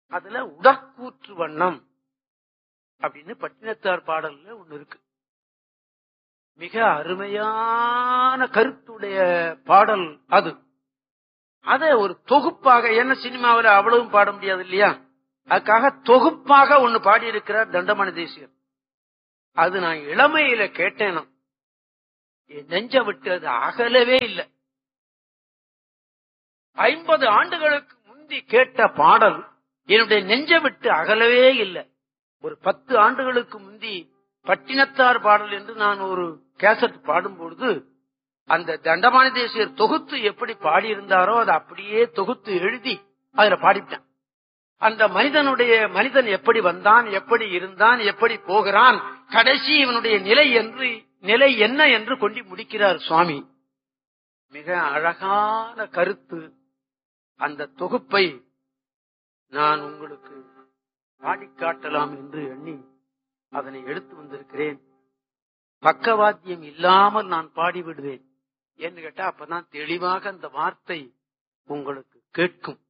அதுல உடற்கூற்று வண்ணம் அப்படின்னு பட்டினத்தார் பாடல்ல ஒண்ணு இருக்கு மிக அருமையான கருத்துடைய பாடல் அது அத ஒரு தொகுப்பாக என்ன சினிமாவில் அவ்வளவும் பாட முடியாது இல்லையா அதுக்காக தொகுப்பாக ஒண்ணு பாடி இருக்கிறார் தண்டமணி தேசியர் அது நான் இளமையில கேட்டேனா என் நெஞ்ச விட்டு அது அகலவே இல்லை ஐம்பது ஆண்டுகளுக்கு முந்தி கேட்ட பாடல் என்னுடைய நெஞ்ச விட்டு அகலவே இல்லை ஒரு பத்து ஆண்டுகளுக்கு முந்தி பட்டினத்தார் பாடல் என்று நான் ஒரு கேசட் பாடும் பொழுது அந்த தண்டமானி தேசியர் தொகுத்து எப்படி பாடியிருந்தாரோ அதை அப்படியே தொகுத்து எழுதி அதுல பாடிவிட்டேன் அந்த மனிதனுடைய மனிதன் எப்படி வந்தான் எப்படி இருந்தான் எப்படி போகிறான் கடைசி இவனுடைய நிலை என்று நிலை என்ன என்று கொண்டு முடிக்கிறார் சுவாமி மிக அழகான கருத்து அந்த தொகுப்பை நான் உங்களுக்கு பாடி காட்டலாம் என்று எண்ணி அதனை எடுத்து வந்திருக்கிறேன் பக்கவாத்தியம் இல்லாமல் நான் பாடிவிடுவேன் என்று கேட்டா அப்பதான் தெளிவாக அந்த வார்த்தை உங்களுக்கு கேட்கும்